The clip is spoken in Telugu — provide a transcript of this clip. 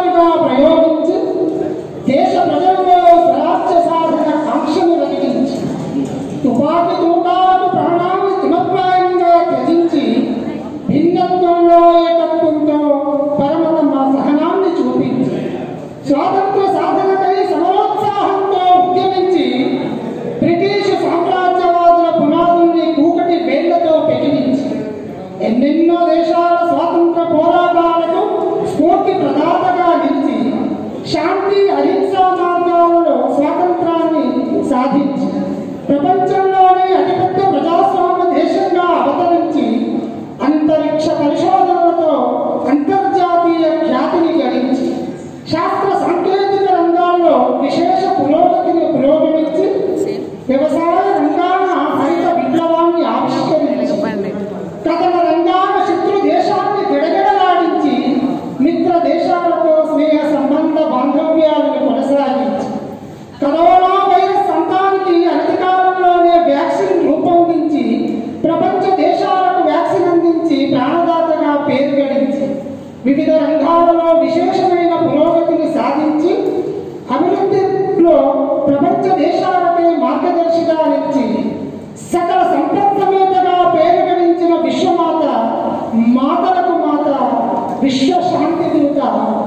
తుపాకీగా ప్రయోగించి దేశ ప్రజల్లో స్వరాజ్య సాధన కాంక్షను వెలిగించి తుపాకీ తూటాలకు ప్రాణాన్ని తృణప్రాయంగా త్యజించి భిన్నత్వంలో ఏకత్వంతో పరమతమ సహనాన్ని చూపించి స్వాతంత్ర సాధనకై సమరోత్సాహంతో ఉద్యమించి బ్రిటిష్ సామ్రాజ్యవాదుల పునాదుల్ని కూకటి వేళ్లతో పెకిలించి ఎన్నెన్నో దేశాల స్వాతంత్ర పోరాటాలకు స్ఫూర్తి ప్రదాతగా నిలిచి శాంతి అహింసా మార్గాలలో స్వాతంత్రాన్ని సాధించి ప్రపంచంలోనే అతిపెద్ద ప్రజాస్వామ్య దేశంగా అవతరించి అంతరిక్ష పరిశోధనలతో అంతర్జాతీయ ఖ్యాతిని గడించి శాస్త్ర సాంకేతిక రంగాల్లో విశేష పురోగతిని పురోగమించి వ్యవసాయ రంగాన హరిత విప్లవాన్ని ఆవిష్కరించి కథన రంగాన శత్రు దేశాన్ని గడగడలాడించి మిత్ర దేశాలతో స్నేహ సంబంధ బాంధవ్యాలను కొనసాగించి కరోనా వైరస్ అంతానికి అనతి కాలంలోనే వ్యాక్సిన్ రూపొందించి ప్రపంచ దేశాలకు వ్యాక్సిన్ అందించి ప్రాణదాతగా పేరు గడించి వివిధ రంగాలలో విశేషమైన పురోగతిని సాధించి అభివృద్ధిలో ప్రపంచ దేశాలకే మార్గదర్శిగా నిలిచి సకల సంపత్ సమేతగా పేరు గడించిన విశ్వమాత మాతలకు మాత విశ్వ శాంతి దూత